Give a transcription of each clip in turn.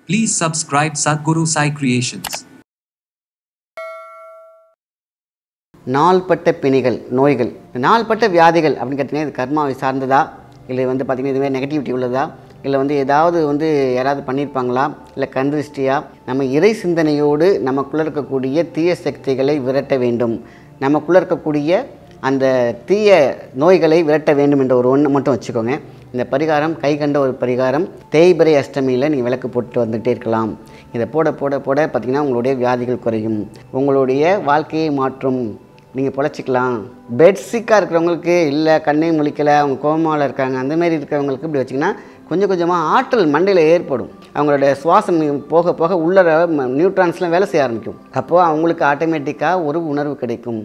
Please subscribe Sadhguru Sai Creations. நாள்பட்ட பிணிகள் நோய்கள் நாள்பட்ட வியாதிகள் அப்படின்னு கேட்டிங்கன்னா இது கர்மாவை சார்ந்ததா இல்லை வந்து பார்த்திங்கன்னா இதுவே நெகட்டிவிட்டி உள்ளதா இல்லை வந்து ஏதாவது வந்து யாராவது பண்ணியிருப்பாங்களா இல்லை கந்திருஷ்டியா நம்ம இறை சிந்தனையோடு நமக்குள்ளே இருக்கக்கூடிய தீய சக்திகளை விரட்ட வேண்டும் நமக்குள்ளே இருக்கக்கூடிய அந்த தீய நோய்களை விரட்ட வேண்டும் என்ற ஒரு ஒன்று மட்டும் வச்சுக்கோங்க இந்த பரிகாரம் கை கண்ட ஒரு பரிகாரம் தேய்பிரை அஷ்டமியில் நீங்கள் விளக்கு போட்டு வந்துகிட்டே இருக்கலாம் இதை போட போட போட பார்த்திங்கன்னா உங்களுடைய வியாதிகள் குறையும் உங்களுடைய வாழ்க்கையை மாற்றும் நீங்கள் பொழைச்சிக்கலாம் பெட் சிக்காக இருக்கிறவங்களுக்கு இல்லை கண்ணே முழிக்கலை அவங்க கோமாவில் இருக்காங்க அந்த மாதிரி இருக்கிறவங்களுக்கு இப்படி வச்சிங்கன்னா கொஞ்சம் கொஞ்சமாக ஆற்றல் மண்டையில் ஏற்படும் அவங்களோட சுவாசம் போக போக உள்ளர நியூட்ரான்ஸ்லாம் வேலை செய்ய ஆரம்பிக்கும் அப்போது அவங்களுக்கு ஆட்டோமேட்டிக்காக ஒரு உணர்வு கிடைக்கும்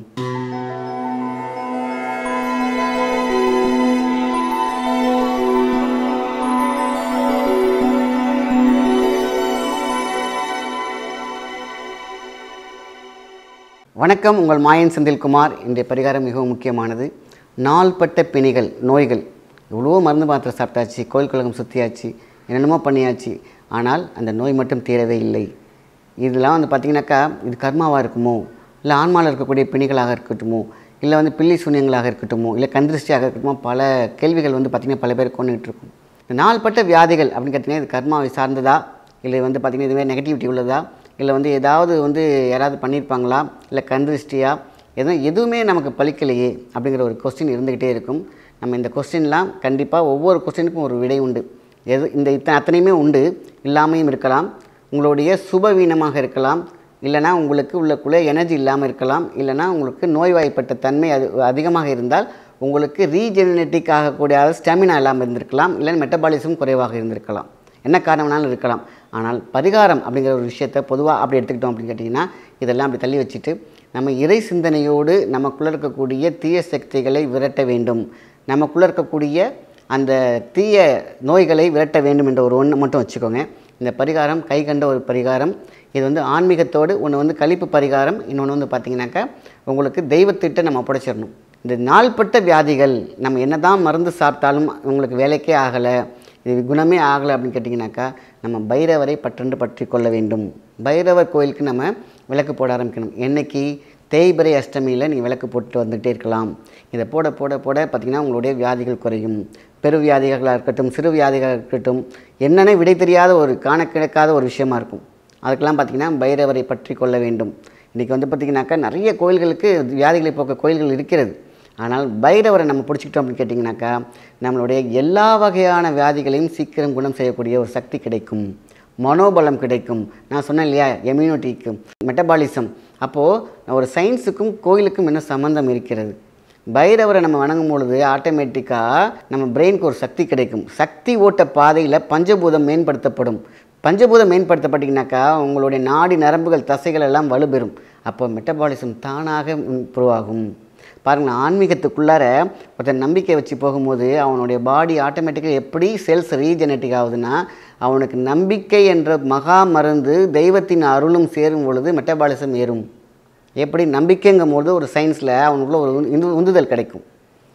வணக்கம் உங்கள் மாயன் செந்தில்குமார் இன்றைய பரிகாரம் மிகவும் முக்கியமானது நாள்பட்ட பிணிகள் நோய்கள் எவ்வளவோ மருந்து மாத்திரை சாப்பிட்டாச்சு கோயில் குலகம் சுற்றியாச்சு என்னென்னமோ பண்ணியாச்சு ஆனால் அந்த நோய் மட்டும் தீரவே இல்லை இதெல்லாம் வந்து பார்த்திங்கனாக்கா இது கர்மாவாக இருக்குமோ இல்லை ஆன்மாவில் இருக்கக்கூடிய பிணிகளாக இருக்கட்டுமோ இல்லை வந்து பில்லி சூன்யங்களாக இருக்கட்டுமோ இல்லை கந்திருஷ்டியாக இருக்கட்டுமோ பல கேள்விகள் வந்து பார்த்திங்கன்னா பல பேர் கொண்டுகிட்டு இருக்கும் இந்த நாள்பட்ட வியாதிகள் அப்படின்னு கேட்டிங்கன்னா இது கர்மாவை சார்ந்ததா இல்லை வந்து பார்த்திங்கன்னா இதுவே நெகட்டிவிட்டி உள்ளதா இல்லை வந்து ஏதாவது வந்து யாராவது பண்ணியிருப்பாங்களா இல்லை கந்திருஷ்டியா எதுவும் எதுவுமே நமக்கு பலிக்கலையே அப்படிங்கிற ஒரு கொஸ்டின் இருந்துக்கிட்டே இருக்கும் நம்ம இந்த கொஸ்டின்லாம் கண்டிப்பாக ஒவ்வொரு கொஸ்டினுக்கும் ஒரு விடை உண்டு எது இந்த இத்தனை அத்தனையுமே உண்டு இல்லாமையும் இருக்கலாம் உங்களுடைய சுபவீனமாக இருக்கலாம் இல்லைனா உங்களுக்கு உள்ளக்குள்ளே எனர்ஜி இல்லாமல் இருக்கலாம் இல்லைனா உங்களுக்கு நோய்வாய்ப்பட்ட தன்மை அது அதிகமாக இருந்தால் உங்களுக்கு ரீஜெனரேட்டிக் ஆகக்கூடிய ஸ்டாமினா இல்லாமல் இருந்திருக்கலாம் இல்லை மெட்டபாலிசம் குறைவாக இருந்திருக்கலாம் என்ன காரணம்னாலும் இருக்கலாம் ஆனால் பரிகாரம் அப்படிங்கிற ஒரு விஷயத்தை பொதுவாக அப்படி எடுத்துக்கிட்டோம் அப்படின்னு கேட்டிங்கன்னா இதெல்லாம் அப்படி தள்ளி வச்சுட்டு நம்ம இறை சிந்தனையோடு நமக்குள்ளே இருக்கக்கூடிய தீய சக்திகளை விரட்ட வேண்டும் நமக்குள்ளே இருக்கக்கூடிய அந்த தீய நோய்களை விரட்ட வேண்டும் என்ற ஒரு ஒன்று மட்டும் வச்சுக்கோங்க இந்த பரிகாரம் கை கண்ட ஒரு பரிகாரம் இது வந்து ஆன்மீகத்தோடு ஒன்று வந்து கழிப்பு பரிகாரம் இன்னொன்று வந்து பார்த்திங்கனாக்கா உங்களுக்கு தெய்வத்திட்ட நம்ம புடைச்சிடணும் இந்த நாள்பட்ட வியாதிகள் நம்ம என்ன தான் மருந்து சாப்பிட்டாலும் உங்களுக்கு வேலைக்கே ஆகலை இது குணமே ஆகலை அப்படின்னு கேட்டிங்கனாக்கா நம்ம பைரவரை பற்றென்று பற்றி கொள்ள வேண்டும் பைரவர் கோயிலுக்கு நம்ம விளக்கு போட ஆரம்பிக்கணும் என்னைக்கு தேய்பிரை அஷ்டமியில் நீங்கள் விளக்கு போட்டு வந்துகிட்டே இருக்கலாம் இதை போட போட போட பார்த்திங்கன்னா உங்களுடைய வியாதிகள் குறையும் பெரு வியாதிகளாக இருக்கட்டும் சிறு வியாதிகளாக இருக்கட்டும் என்னென்ன விடை தெரியாத ஒரு காண கிடைக்காத ஒரு விஷயமா இருக்கும் அதுக்கெல்லாம் பார்த்திங்கன்னா பைரவரை பற்றி கொள்ள வேண்டும் இன்றைக்கி வந்து பார்த்திங்கனாக்கா நிறைய கோயில்களுக்கு வியாதிகளை போக்க கோயில்கள் இருக்கிறது ஆனால் பைரவரை நம்ம பிடிச்சிக்கிட்டோம் அப்படின்னு கேட்டிங்கனாக்கா நம்மளுடைய எல்லா வகையான வியாதிகளையும் சீக்கிரம் குணம் செய்யக்கூடிய ஒரு சக்தி கிடைக்கும் மனோபலம் கிடைக்கும் நான் சொன்னேன் இல்லையா எம்யூனிட்டிக்கு மெட்டபாலிசம் அப்போது ஒரு சயின்ஸுக்கும் கோயிலுக்கும் என்ன சம்மந்தம் இருக்கிறது பைரவரை நம்ம வணங்கும் பொழுது ஆட்டோமேட்டிக்காக நம்ம பிரெயினுக்கு ஒரு சக்தி கிடைக்கும் சக்தி ஓட்ட பாதையில் பஞ்சபூதம் மேம்படுத்தப்படும் பஞ்சபூதம் மேம்படுத்தப்பட்டீங்கன்னாக்கா உங்களுடைய நாடி நரம்புகள் தசைகள் எல்லாம் வலுப்பெறும் அப்போ மெட்டபாலிசம் தானாக இம்ப்ரூவ் ஆகும் பாருங்கள் ஆன்மீகத்துக்குள்ளார ஒருத்தன் நம்பிக்கை வச்சு போகும்போது அவனுடைய பாடி ஆட்டோமேட்டிக்காக எப்படி செல்ஸ் ரீஜெனட்டிக் ஆகுதுன்னா அவனுக்கு நம்பிக்கை என்ற மகா மருந்து தெய்வத்தின் அருளும் சேரும் பொழுது மெட்டபாலிசம் ஏறும் எப்படி நம்பிக்கைங்கும் போது ஒரு சயின்ஸில் அவனுக்குள்ள ஒரு உந்து- உந்துதல் கிடைக்கும்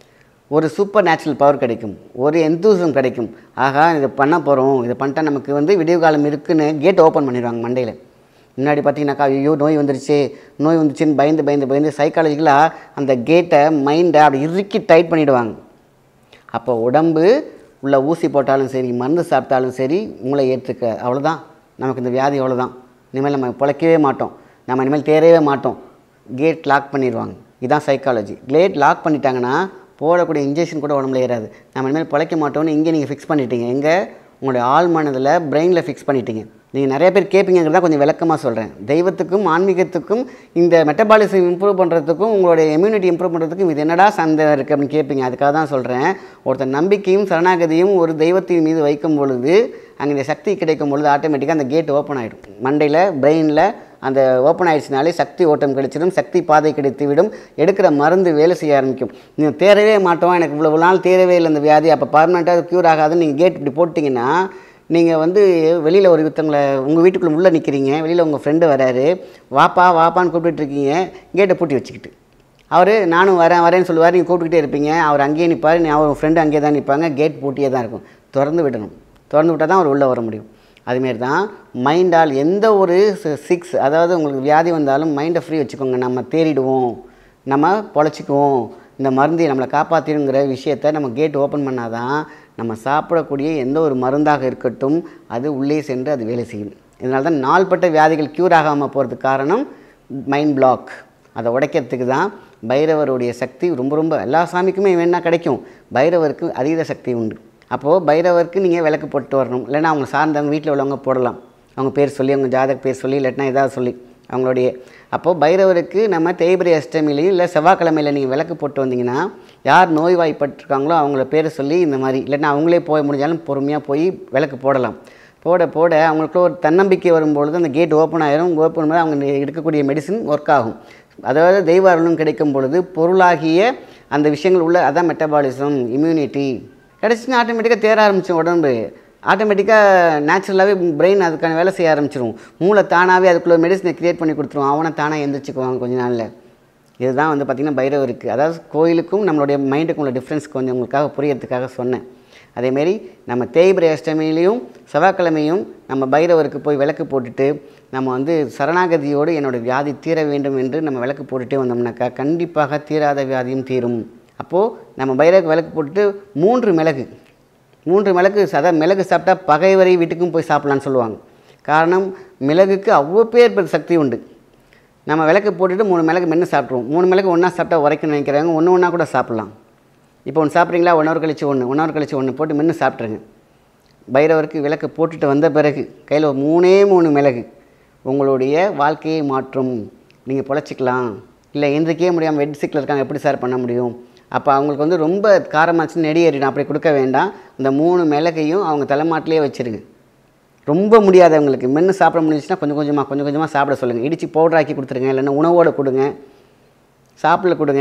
ஒரு சூப்பர் நேச்சுரல் பவர் கிடைக்கும் ஒரு எந்தூசம் கிடைக்கும் ஆகா இதை பண்ண போகிறோம் இதை பண்ணிட்டா நமக்கு வந்து விடிவு காலம் இருக்குன்னு கேட் ஓப்பன் பண்ணிடுவாங்க மண்டையில் முன்னாடி பார்த்தீங்கன்னாக்கா ஐயோ நோய் வந்துருச்சு நோய் வந்துச்சுன்னு பயந்து பயந்து பயந்து சைக்காலஜிக்கலாக அந்த கேட்டை மைண்டை அப்படி இறுக்கி டைட் பண்ணிவிடுவாங்க அப்போ உடம்பு உள்ள ஊசி போட்டாலும் சரி மருந்து சாப்பிட்டாலும் சரி மூளை ஏற்றுக்க அவ்வளோதான் நமக்கு இந்த வியாதி அவ்வளோதான் இனிமேல் நம்ம பிழைக்கவே மாட்டோம் நம்ம இனிமேல் தேரவே மாட்டோம் கேட் லாக் பண்ணிடுவாங்க இதுதான் சைக்காலஜி கேட் லாக் பண்ணிட்டாங்கன்னா போடக்கூடிய இன்ஜெக்ஷன் கூட உடம்புல ஏறாது நம்ம இனிமேல் பிழைக்க மாட்டோம்னு இங்கே நீங்கள் ஃபிக்ஸ் பண்ணிட்டீங்க எங்கே உங்களுடைய ஆள் மனதில் பிரெயினில் ஃபிக்ஸ் பண்ணிட்டீங்க நீங்கள் நிறைய பேர் கேட்பீங்கிறதா கொஞ்சம் விளக்கமாக சொல்கிறேன் தெய்வத்துக்கும் ஆன்மீகத்துக்கும் இந்த மெட்டபாலிசம் இம்ப்ரூவ் பண்ணுறதுக்கும் உங்களுடைய இம்யூனிட்டி இம்ப்ரூவ் பண்ணுறதுக்கும் இது என்னடா சந்தை இருக்குது அப்படின்னு கேட்பீங்க அதுக்காக தான் சொல்கிறேன் ஒருத்தர் நம்பிக்கையும் சரணாகதியும் ஒரு தெய்வத்தின் மீது வைக்கும் பொழுது அங்கே இந்த சக்தி கிடைக்கும் பொழுது ஆட்டோமேட்டிக்காக அந்த கேட் ஓப்பன் ஆகிடும் மண்டையில் பிரெயினில் அந்த ஓப்பன் ஆயிடுச்சுனாலே சக்தி ஓட்டம் கிடைச்சிடும் சக்தி பாதை கிடைத்து விடும் எடுக்கிற மருந்து வேலை செய்ய ஆரம்பிக்கும் நீங்கள் தேரவே மாட்டோம் எனக்கு இவ்வளவு நாள் தேரவே இல்லை இந்த வியாதி அப்போ பர்மனெண்ட்டாக க்யூர் ஆகாதுன்னு நீங்கள் கேட் இப்படி போட்டிங்கன்னா நீங்கள் வந்து வெளியில் ஒரு வித்தவங்களை உங்கள் வீட்டுக்குள்ளே உள்ளே நிற்கிறீங்க வெளியில் உங்கள் ஃப்ரெண்டு வராரு வாப்பா வாப்பான்னு கூப்பிட்டுட்டு இருக்கீங்க கேட்டை பூட்டி வச்சுக்கிட்டு அவர் நானும் வரேன் வரேன்னு சொல்லுவார் நீங்கள் கூப்பிட்டுக்கிட்டே இருப்பீங்க அவர் அங்கேயே நிற்பார் நீ அவர் ஃப்ரெண்டு அங்கேயே தான் நிற்பாங்க கேட் பூட்டியே தான் இருக்கும் திறந்து விடணும் திறந்து விட்டால் தான் அவர் உள்ளே வர முடியும் அதுமாரி தான் மைண்டால் எந்த ஒரு சிக்ஸ் அதாவது உங்களுக்கு வியாதி வந்தாலும் மைண்டை ஃப்ரீ வச்சுக்கோங்க நம்ம தேறிடுவோம் நம்ம பொழைச்சிக்குவோம் இந்த மருந்து நம்மளை காப்பாற்றிடுங்கிற விஷயத்த நம்ம கேட் ஓப்பன் பண்ணால் தான் நம்ம சாப்பிடக்கூடிய எந்த ஒரு மருந்தாக இருக்கட்டும் அது உள்ளே சென்று அது வேலை செய்யும் இதனால தான் நாள்பட்ட வியாதிகள் க்யூர் ஆகாமல் போகிறதுக்கு காரணம் மைண்ட் பிளாக் அதை உடைக்கிறதுக்கு தான் பைரவருடைய சக்தி ரொம்ப ரொம்ப எல்லா சாமிக்குமே வேணால் கிடைக்கும் பைரவருக்கு அதீத சக்தி உண்டு அப்போது பைரவருக்கு நீங்கள் விளக்கு போட்டு வரணும் இல்லைன்னா அவங்க சார்ந்தவங்க வீட்டில் உள்ளவங்க போடலாம் அவங்க பேர் சொல்லி அவங்க ஜாதக பேர் சொல்லி இல்லாட்டினா ஏதாவது சொல்லி அவங்களுடைய அப்போது பைரவருக்கு நம்ம தேய்பிரை அஷ்டமிலையும் இல்லை செவ்வாய்க்கிழமையில் நீங்கள் விளக்கு போட்டு வந்தீங்கன்னா யார் நோய்வாய்ப்பட்டிருக்காங்களோ அவங்கள பேரை சொல்லி இந்த மாதிரி இல்லைன்னா அவங்களே போய் முடிஞ்சாலும் பொறுமையாக போய் விளக்கு போடலாம் போட போட அவங்களுக்குள்ள ஒரு தன்னம்பிக்கை வரும்பொழுது அந்த கேட் ஓப்பன் ஆயிரும் ஓப்பன் பண்ணி அவங்க எடுக்கக்கூடிய மெடிசின் ஒர்க் ஆகும் அதாவது தெய்வ அருளும் கிடைக்கும் பொழுது பொருளாகிய அந்த விஷயங்கள் உள்ள அதான் மெட்டபாலிசம் இம்யூனிட்டி கிடச்சின்னா ஆட்டோமேட்டிக்காக தேர ஆரம்பிச்சிடும் உடம்பு ஆட்டோமேட்டிக்காக நேச்சுரலாகவே பிரெயின் அதுக்கான வேலை செய்ய ஆரம்பிச்சிடும் மூளை தானாகவே அதுக்குள்ள மெடிசனை க்ரியேட் பண்ணி கொடுத்துரும் அவனை தானாக எந்திரிச்சுக்குவாங்க கொஞ்ச நாளில் இதுதான் வந்து பார்த்திங்கன்னா பைரவருக்கு அதாவது கோயிலுக்கும் நம்மளுடைய மைண்டுக்கும் உள்ள டிஃப்ரென்ஸ் கொஞ்சம் உங்களுக்காக புரியறதுக்காக சொன்னேன் அதேமாரி நம்ம தேய்பிரை அஷ்டமியிலையும் செவ்வாய்க்கிழமையும் நம்ம பைரவருக்கு போய் விளக்கு போட்டுட்டு நம்ம வந்து சரணாகதியோடு என்னோடய வியாதி தீர வேண்டும் என்று நம்ம விளக்கு போட்டுட்டே வந்தோம்னாக்கா கண்டிப்பாக தீராத வியாதியும் தீரும் அப்போது நம்ம பைரவருக்கு விளக்கு போட்டுட்டு மூன்று மிளகு மூன்று மிளகு அதாவது மிளகு சாப்பிட்டா பகைவரை வீட்டுக்கும் போய் சாப்பிட்லான்னு சொல்லுவாங்க காரணம் மிளகுக்கு அவ்வளோ பேர் பெரிய சக்தி உண்டு நம்ம விளக்கு போட்டுட்டு மூணு மிளகு மென்று சாப்பிட்ருவோம் மூணு மிளகு ஒன்றா சாப்பிட்டா உரைக்கணும்னு நினைக்கிறவங்க ஒன்று ஒன்றா கூட சாப்பிட்லாம் இப்போ ஒன்று சாப்பிட்றீங்களா ஒன் ஹவர் கழிச்சு ஒன்று ஒன் ஹவர் கழிச்சு ஒன்று போட்டு மென்று சாப்பிட்ருங்க பைரவருக்கு விளக்கு போட்டுட்டு வந்த பிறகு கையில் ஒரு மூணே மூணு மிளகு உங்களுடைய வாழ்க்கையை மாற்றும் நீங்கள் பொழைச்சிக்கலாம் இல்லை எந்திரிக்கவே முடியாமல் வெட் சிக்கில் இருக்காங்க எப்படி சார் பண்ண முடியும் அப்போ அவங்களுக்கு வந்து ரொம்ப காரமாச்சு நெடி ஏறிடும் அப்படி கொடுக்க வேண்டாம் இந்த மூணு மிளகையும் அவங்க தலைமாட்டிலே வச்சுருங்க ரொம்ப முடியாதவங்களுக்கு மென்று சாப்பிட முடிஞ்சுச்சுன்னா கொஞ்சம் கொஞ்சமாக கொஞ்சம் கொஞ்சமாக சாப்பிட சொல்லுங்கள் இடித்து பவுடராக்கி கொடுத்துருங்க இல்லைன்னா உணவோடு கொடுங்க சாப்பிட கொடுங்க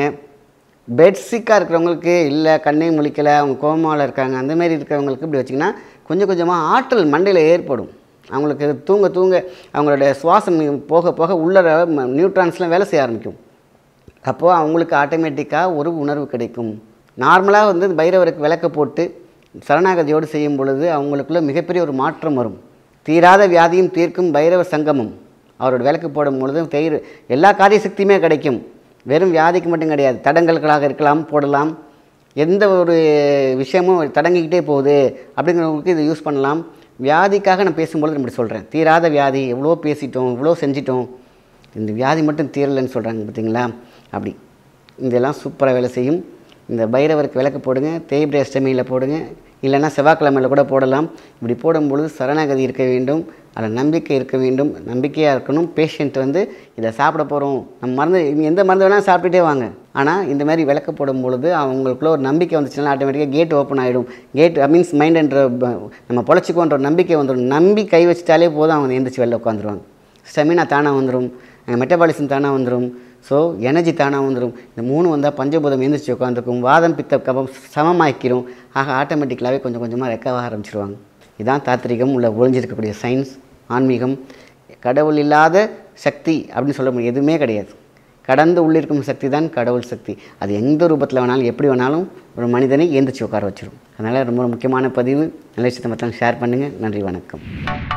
பெட் சிக்காக இருக்கிறவங்களுக்கு இல்லை கண்ணே முழிக்கலை அவங்க கோமாவில் இருக்காங்க அந்த மாதிரி இருக்கிறவங்களுக்கு இப்படி வச்சிங்கன்னா கொஞ்சம் கொஞ்சமாக ஆற்றல் மண்டையில் ஏற்படும் அவங்களுக்கு தூங்க தூங்க அவங்களோட சுவாசம் போக போக உள்ள நியூட்ரான்ஸ்லாம் வேலை செய்ய ஆரம்பிக்கும் அப்போது அவங்களுக்கு ஆட்டோமேட்டிக்காக ஒரு உணர்வு கிடைக்கும் நார்மலாக வந்து பைரவருக்கு விளக்க போட்டு சரணாகதியோடு செய்யும் பொழுது அவங்களுக்குள்ள மிகப்பெரிய ஒரு மாற்றம் வரும் தீராத வியாதியும் தீர்க்கும் பைரவ சங்கமம் அவரோட விளக்கு போடும் பொழுது தெயிர் எல்லா காரிய சக்தியுமே கிடைக்கும் வெறும் வியாதிக்கு மட்டும் கிடையாது தடங்கல்களாக இருக்கலாம் போடலாம் எந்த ஒரு விஷயமும் தடங்கிக்கிட்டே போகுது அப்படிங்கிறவங்களுக்கு இதை யூஸ் பண்ணலாம் வியாதிக்காக நான் பேசும்பொழுது இப்படி சொல்கிறேன் தீராத வியாதி எவ்வளோ பேசிட்டோம் இவ்வளோ செஞ்சிட்டோம் இந்த வியாதி மட்டும் தீரலைன்னு சொல்கிறாங்க பார்த்தீங்களா அப்படி இதெல்லாம் சூப்பராக வேலை செய்யும் இந்த பைரவருக்கு விளக்கு போடுங்க தேய்பிரை அஷ்டமியில் போடுங்க இல்லைன்னா செவ்வாய்க்கிழமையில் கூட போடலாம் இப்படி போடும்பொழுது சரணாகதி இருக்க வேண்டும் அதில் நம்பிக்கை இருக்க வேண்டும் நம்பிக்கையாக இருக்கணும் பேஷண்ட் வந்து இதை சாப்பிட போகிறோம் நம்ம மருந்து இவங்க எந்த மருந்து வேணாலும் சாப்பிட்டுட்டே வாங்க ஆனால் இந்த மாதிரி விளக்கு போடும் பொழுது அவங்களுக்குள்ள ஒரு நம்பிக்கை வந்துச்சுன்னா ஆட்டோமேட்டிக்காக கேட் ஓப்பன் ஆகிடும் கேட் மீன்ஸ் மைண்டுன்ற நம்ம பொழைச்சிக்கோன்ற ஒரு நம்பிக்கை வந்துடும் நம்பி கை வச்சிட்டாலே போதும் அவங்க எந்திரிச்சு வெளில உட்காந்துருவாங்க ஸ்டெமினா தானாக வந்துடும் மெட்டபாலிசம் தானாக வந்துடும் ஸோ எனர்ஜி தானாக வந்துடும் இந்த மூணு வந்தால் பஞ்சபூதம் எழுந்திரிச்சு உட்காந்துருக்கும் வாதம் பித்த கபம் சமமாக்கிரும் ஆக ஆட்டோமேட்டிக்கலாகவே கொஞ்சம் கொஞ்சமாக ரெக்கவ ஆரம்பிச்சிருவாங்க இதான் தாத்திரிகம் உள்ள ஒழிஞ்சிருக்கக்கூடிய சயின்ஸ் ஆன்மீகம் கடவுள் இல்லாத சக்தி அப்படின்னு சொல்ல முடியும் எதுவுமே கிடையாது கடந்து உள்ளிருக்கும் சக்தி தான் கடவுள் சக்தி அது எந்த ரூபத்தில் வேணாலும் எப்படி வேணாலும் ஒரு மனிதனை எந்திரிச்சு உட்கார வச்சிரும் அதனால் ரொம்ப முக்கியமான பதிவு நல்ல விஷயத்தை மற்றவங்க ஷேர் பண்ணுங்கள் நன்றி வணக்கம்